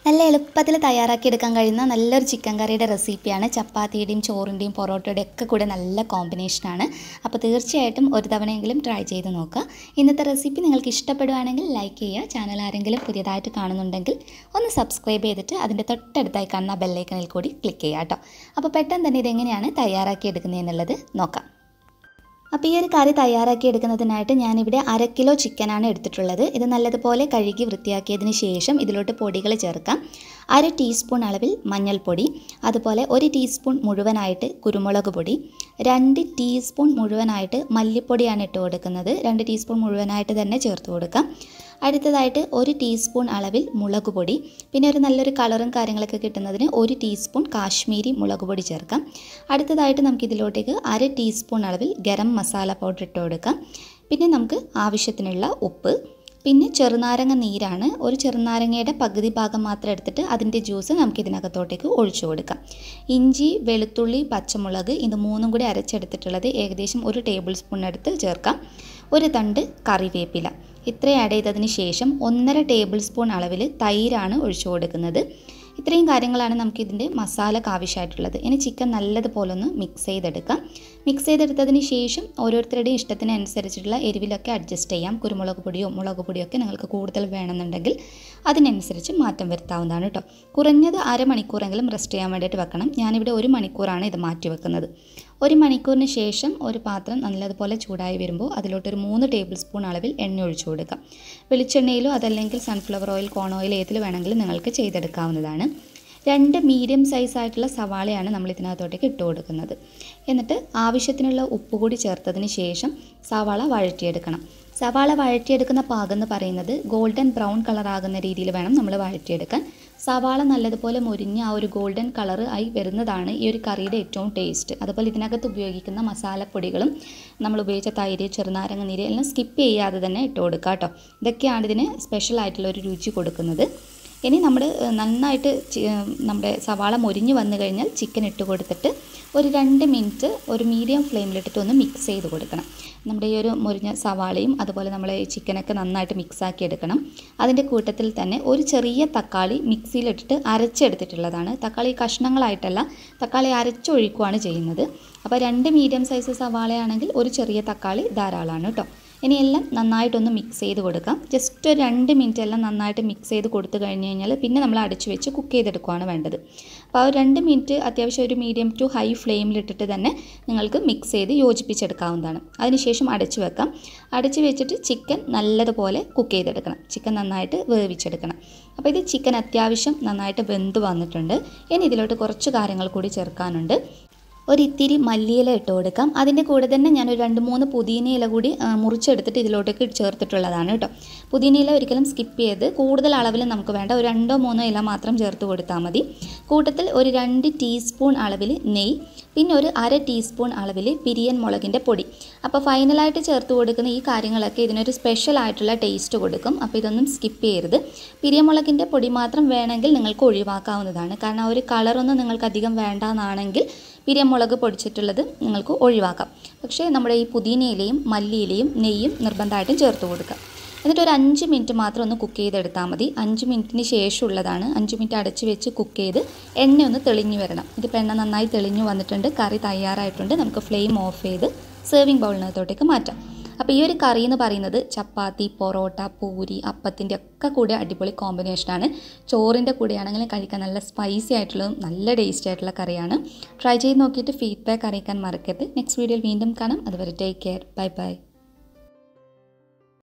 നല്ല എളുപ്പത്തിൽ തയ്യാറാക്കിയെടുക്കാൻ കഴിയുന്ന നല്ലൊരു ചിക്കൻ കറിയുടെ റെസിപ്പിയാണ് ചപ്പാത്തിയുടെയും ചോറിൻ്റെയും പൊറോട്ടയുടെയും ഒക്കെ കൂടെ നല്ല കോമ്പിനേഷനാണ് അപ്പോൾ തീർച്ചയായിട്ടും ഒരു തവണയെങ്കിലും ട്രൈ ചെയ്ത് നോക്കുക ഇന്നത്തെ റെസിപ്പി നിങ്ങൾക്ക് ഇഷ്ടപ്പെടുവാണെങ്കിൽ ലൈക്ക് ചെയ്യുക ചാനൽ ആരെങ്കിലും പുതിയതായിട്ട് കാണുന്നുണ്ടെങ്കിൽ ഒന്ന് സബ്സ്ക്രൈബ് ചെയ്തിട്ട് അതിൻ്റെ തൊട്ടടുത്തായി കാണുന്ന ബെല്ലൈക്കണിൽ കൂടി ക്ലിക്ക് ചെയ്യുക കേട്ടോ അപ്പോൾ പെട്ടെന്ന് തന്നെ ഇതെങ്ങനെയാണ് തയ്യാറാക്കിയെടുക്കുന്നത് എന്നുള്ളത് നോക്കാം അപ്പോൾ ഈ ഒരു കറി തയ്യാറാക്കി എടുക്കുന്നതിനായിട്ട് ഞാനിവിടെ അര കിലോ ചിക്കനാണ് എടുത്തിട്ടുള്ളത് ഇത് നല്ലതുപോലെ കഴുകി വൃത്തിയാക്കിയതിന് ശേഷം ഇതിലോട്ട് പൊടികൾ ചേർക്കാം അര ടീസ്പൂൺ അളവിൽ മഞ്ഞൾപ്പൊടി അതുപോലെ ഒരു ടീസ്പൂൺ മുഴുവനായിട്ട് കുരുമുളക് പൊടി രണ്ട് ടീസ്പൂൺ മുഴുവനായിട്ട് മല്ലിപ്പൊടിയാണ് ഇട്ട് കൊടുക്കുന്നത് രണ്ട് ടീസ്പൂൺ മുഴുവനായിട്ട് തന്നെ ചേർത്ത് കൊടുക്കാം അടുത്തതായിട്ട് ഒരു ടീസ്പൂൺ അളവിൽ മുളക് പൊടി പിന്നെ ഒരു നല്ലൊരു കളറും കാര്യങ്ങളൊക്കെ കിട്ടുന്നതിന് ഒരു ടീസ്പൂൺ കാശ്മീരി മുളക് പൊടി ചേർക്കാം അടുത്തതായിട്ട് നമുക്ക് ഇതിലോട്ടേക്ക് അര ടീസ്പൂൺ അളവിൽ ഗരം മസാല പൗഡർ ഇട്ട് കൊടുക്കാം പിന്നെ നമുക്ക് ആവശ്യത്തിനുള്ള ഉപ്പ് പിന്നെ ചെറുനാരങ്ങ നീരാണ് ഒരു ചെറുനാരങ്ങയുടെ പകുതി ഭാഗം മാത്രം എടുത്തിട്ട് അതിൻ്റെ ജ്യൂസ് നമുക്ക് ഇതിനകത്തോട്ടേക്ക് ഒഴിച്ചു കൊടുക്കാം ഇഞ്ചി വെളുത്തുള്ളി പച്ചമുളക് ഇത് മൂന്നും കൂടി അരച്ചെടുത്തിട്ടുള്ളത് ഏകദേശം ഒരു ടേബിൾ സ്പൂൺ എടുത്ത് ചേർക്കാം ഒരു തണ്ട് കറിവേപ്പില ഇത്രയും ആഡ് ചെയ്തതിന് ശേഷം ഒന്നര ടേബിൾ സ്പൂൺ അളവിൽ തൈരാണ് ഒഴിച്ചു കൊടുക്കുന്നത് ഇത്രയും കാര്യങ്ങളാണ് നമുക്ക് ഇതിൻ്റെ മസാലക്ക് ആവശ്യമായിട്ടുള്ളത് ഇനി ചിക്കൻ നല്ലതുപോലെ ഒന്ന് മിക്സ് ചെയ്തെടുക്കാം മിക്സ് ചെയ്തെടുത്തതിന് ശേഷം ഓരോരുത്തരുടെയും ഇഷ്ടത്തിനനുസരിച്ചിട്ടുള്ള എരിവിലൊക്കെ അഡ്ജസ്റ്റ് ചെയ്യാം കുരുമുളക് പൊടിയോ മുളക് പൊടിയോ ഒക്കെ നിങ്ങൾക്ക് കൂടുതൽ വേണമെന്നുണ്ടെങ്കിൽ അതിനനുസരിച്ച് മാറ്റം വരുത്താവുന്നതാണ് കേട്ടോ കുറഞ്ഞത് അരമണിക്കൂറെങ്കിലും റെസ്റ്റ് ചെയ്യാൻ വേണ്ടിയിട്ട് വെക്കണം ഞാനിവിടെ ഒരു മണിക്കൂറാണ് ഇത് മാറ്റി വെക്കുന്നത് ഒരു മണിക്കൂറിന് ശേഷം ഒരു പാത്രം നല്ലതുപോലെ ചൂടായി വരുമ്പോൾ അതിലോട്ടൊരു മൂന്ന് ടേബിൾ സ്പൂൺ അളവിൽ എണ്ണ ഒഴിച്ചു കൊടുക്കാം വെളിച്ചെണ്ണയിലോ അതല്ലെങ്കിൽ സൺഫ്ലവർ ഓയിൽ കോൺ ഓയിൽ ഏതിൽ വേണമെങ്കിലും നിങ്ങൾക്ക് ചെയ്തെടുക്കാവുന്നതാണ് രണ്ട് മീഡിയം സൈസ് ആയിട്ടുള്ള സവാളയാണ് നമ്മൾ ഇതിനകത്തോട്ടേക്ക് ഇട്ട് കൊടുക്കുന്നത് എന്നിട്ട് ആവശ്യത്തിനുള്ള ഉപ്പ് കൂടി ചേർത്തതിന് ശേഷം സവാള വഴറ്റിയെടുക്കണം സവാള വഴറ്റിയെടുക്കുന്ന പാകം എന്ന് പറയുന്നത് ഗോൾഡൻ ബ്രൗൺ കളർ ആകുന്ന രീതിയിൽ വേണം നമ്മൾ വഴറ്റിയെടുക്കാൻ സവാള നല്ലതുപോലെ മുരിഞ്ഞ് ആ ഒരു ഗോൾഡൻ കളർ ആയി വരുന്നതാണ് ഈ ഒരു കറിയുടെ ഏറ്റവും ടേസ്റ്റ് അതുപോലെ ഇതിനകത്ത് ഉപയോഗിക്കുന്ന മസാലപ്പൊടികളും നമ്മൾ ഉപയോഗിച്ച തൈര് ചെറുനാരങ്ങ നീര് എല്ലാം സ്കിപ്പ് ചെയ്യാതെ തന്നെ ഇട്ട് കൊടുക്കുക കേട്ടോ ഇതൊക്കെയാണ് ഇതിന് സ്പെഷ്യൽ ആയിട്ടുള്ള ഒരു രുചി കൊടുക്കുന്നത് ഇനി നമ്മൾ നന്നായിട്ട് നമ്മുടെ സവാള മൊരിഞ്ഞ് വന്നു കഴിഞ്ഞാൽ ചിക്കൻ ഇട്ട് കൊടുത്തിട്ട് ഒരു രണ്ട് മിനിറ്റ് ഒരു മീഡിയം ഫ്ലെയിമിലിട്ടിട്ട് ഒന്ന് മിക്സ് ചെയ്ത് കൊടുക്കണം നമ്മുടെ ഈ ഒരു മുരിഞ്ഞ സവാളയും അതുപോലെ നമ്മൾ ഈ ചിക്കനൊക്കെ നന്നായിട്ട് മിക്സ് ആക്കി എടുക്കണം അതിൻ്റെ കൂട്ടത്തിൽ തന്നെ ഒരു ചെറിയ തക്കാളി മിക്സിയിലിട്ടിട്ട് അരച്ചെടുത്തിട്ടുള്ളതാണ് തക്കാളി കഷ്ണങ്ങളായിട്ടല്ല തക്കാളി അരച്ചൊഴിക്കുകയാണ് ചെയ്യുന്നത് അപ്പോൾ രണ്ട് മീഡിയം സൈസ് സവാളയാണെങ്കിൽ ഒരു ചെറിയ തക്കാളി ധാരാളമാണ് കേട്ടോ ഇനി എല്ലാം നന്നായിട്ടൊന്ന് മിക്സ് ചെയ്ത് കൊടുക്കാം ജസ്റ്റ് ഒരു രണ്ട് മിനിറ്റ് എല്ലാം നന്നായിട്ട് മിക്സ് ചെയ്ത് കൊടുത്തു കഴിഞ്ഞ് കഴിഞ്ഞാൽ പിന്നെ നമ്മൾ അടച്ചു വെച്ച് കുക്ക് ചെയ്തെടുക്കുകയാണ് വേണ്ടത് അപ്പോൾ ആ ഒരു രണ്ട് മിനിറ്റ് അത്യാവശ്യം ഒരു മീഡിയം ടു ഹൈ ഫ്ലെയിമിലിട്ടിട്ട് തന്നെ നിങ്ങൾക്ക് മിക്സ് ചെയ്ത് യോജിപ്പിച്ചെടുക്കാവുന്നതാണ് അതിനുശേഷം അടച്ചു വെക്കാം അടച്ചു വെച്ചിട്ട് ചിക്കൻ നല്ലതുപോലെ കുക്ക് ചെയ്തെടുക്കണം ചിക്കൻ നന്നായിട്ട് വേവിച്ചെടുക്കണം അപ്പോൾ ഇത് ചിക്കൻ അത്യാവശ്യം നന്നായിട്ട് വെന്ത് വന്നിട്ടുണ്ട് ഇനി ഇതിലോട്ട് കുറച്ച് കാര്യങ്ങൾ കൂടി ചേർക്കാനുണ്ട് ഒരിത്തിരി മല്ലിയില ഇട്ട് കൊടുക്കാം അതിൻ്റെ കൂടെ തന്നെ ഞാൻ ഒരു രണ്ട് മൂന്ന് പുതിന ഇല കൂടി മുറിച്ചെടുത്തിട്ട് ഇതിലോട്ടേക്ക് ചേർത്തിട്ടുള്ളതാണ് കേട്ടോ പുതിന ഇല ഒരിക്കലും സ്കിപ്പ് ചെയ്ത് കൂടുതൽ അളവിൽ നമുക്ക് വേണ്ട ഒരു രണ്ടോ മൂന്നോ ഇല മാത്രം ചേർത്ത് കൊടുത്താൽ മതി കൂട്ടത്തിൽ ഒരു രണ്ട് ടീസ്പൂൺ അളവിൽ നെയ്യ് പിന്നെ ഒരു അര ടീസ്പൂൺ അളവിൽ പിരിയൻ മുളകിൻ്റെ പൊടി അപ്പോൾ ഫൈനലായിട്ട് ചേർത്ത് കൊടുക്കുന്ന ഈ കാര്യങ്ങളൊക്കെ ഇതിനൊരു സ്പെഷ്യൽ ആയിട്ടുള്ള ടേസ്റ്റ് കൊടുക്കും അപ്പോൾ ഇതൊന്നും സ്കിപ്പ് ചെയ്യരുത് പിരിയൻ മുളകിൻ്റെ പൊടി മാത്രം വേണമെങ്കിൽ നിങ്ങൾക്ക് ഒഴിവാക്കാവുന്നതാണ് കാരണം ആ ഒരു കളറൊന്നും നിങ്ങൾക്ക് അധികം വേണ്ടാന്നാണെങ്കിൽ പിരിയമുളക് പൊടിച്ചിട്ടുള്ളത് നിങ്ങൾക്ക് ഒഴിവാക്കാം പക്ഷേ നമ്മുടെ ഈ പുതിനയിലയും മല്ലിയിലയും നെയ്യും നിർബന്ധമായിട്ടും ചേർത്ത് കൊടുക്കുക എന്നിട്ട് ഒരു അഞ്ച് മിനിറ്റ് മാത്രം ഒന്ന് കുക്ക് ചെയ്തെടുത്താൽ മതി അഞ്ച് മിനിറ്റിന് ശേഷമുള്ളതാണ് അഞ്ച് മിനിറ്റ് അടച്ച് വെച്ച് കുക്ക് ചെയ്ത് എണ്ണ ഒന്ന് തെളിഞ്ഞു വരണം ഇതിപ്പോൾ എണ്ണ നന്നായി തെളിഞ്ഞു വന്നിട്ടുണ്ട് കറി തയ്യാറായിട്ടുണ്ട് നമുക്ക് ഫ്ലെയിം ഓഫ് ചെയ്ത് സെർവിങ് ബൗളിനകത്തോട്ടേക്ക് മാറ്റാം അപ്പോൾ ഈ ഒരു കറി എന്ന് പറയുന്നത് ചപ്പാത്തി പൊറോട്ട പൂരി അപ്പത്തിൻ്റെ ഒക്കെ കൂടെ അടിപൊളി കോമ്പിനേഷനാണ് ചോറിൻ്റെ കൂടെയാണെങ്കിലും കഴിക്കാൻ നല്ല സ്പൈസി ആയിട്ടുള്ളതും നല്ല ടേസ്റ്റി ആയിട്ടുള്ള കറിയാണ് ട്രൈ ചെയ്ത് നോക്കിയിട്ട് ഫീഡ്ബാക്ക് അറിയിക്കാൻ മറക്കരുത് നെക്സ്റ്റ് വീഡിയോയിൽ വീണ്ടും കാണാം അതുവരെ ടേക്ക് കെയർ ബൈ ബൈ